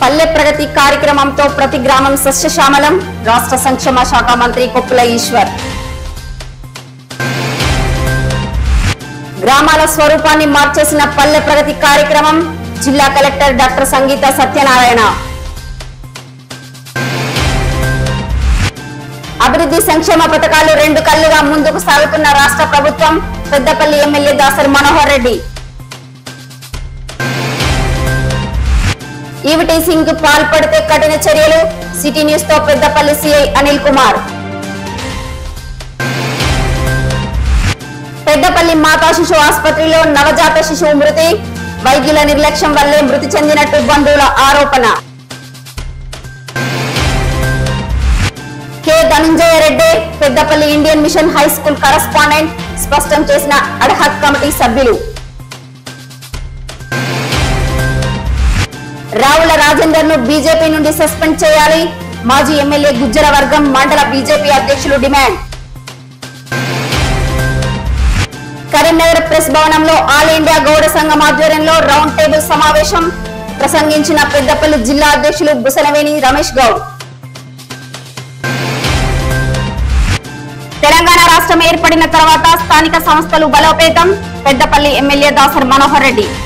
పల్లె ప్రగతి కార్యక్రమంతో ప్రతి గ్రామం సస్యశ్యామలం రాష్ట్ర సంక్షేమ శాఖ మంత్రి కొప్పుల ఈశ్వర్ గ్రామాల స్వరూపాన్ని మార్చేసిన పల్లె ప్రగతి కార్యక్రమం జిల్లా కలెక్టర్ డాక్టర్ సంగీత సత్యనారాయణ అభివృద్ధి సంక్షేమ పథకాలు రెండు కళ్లుగా ముందుకు సాగుతున్న రాష్ట్ర ప్రభుత్వం Peddapalli MLA Dasari Manohar Reddy eve teasing కు పాల్పడితే కఠిన చర్యలు సిటీ న్యూస్ తో పెద్దపల్లి సిఐ అనిల్ కుమార్ పెద్దపల్లి మాతా శిశు ఆసుపత్రిలో నవజాత శిశువు మృతి వైద్యుల నిర్లక్ష్యం వల్లే మృతి చెందినట్టు బంధువుల ఆరోపణ K Dhananjaya Reddy Peddapalli Indian mission high school correspondent స్పష్టం చేసిన అడ్హక్ కమిటీ సభ్యులు రావుల రాజేందర్ ను బీజేపీ నుండి సస్పెండ్ చేయాలి మాజీ ఎమ్మెల్యే గుజ్జల వర్గం మండల బీజేపీ అధ్యక్షులు డిమాండ్ కరీంనగర్ ప్రెస్ భవనంలో ఆల్ ఇండియా గౌడ సంఘం ఆధ్వర్యంలో రౌండ్ టేబుల్ సమావేశం ప్రసంగించిన పెద్దపల్లి జిల్లా అధ్యక్షులు బుసనవేణి రమేష్ గౌడ్ తెలంగాణ రాష్ట్రం ఏర్పడిన తర్వాత స్థానిక సంస్థలు బలోపేతం పెద్దపల్లి ఎమ్మెల్యే దాసర్ మనోహర్ రెడ్డి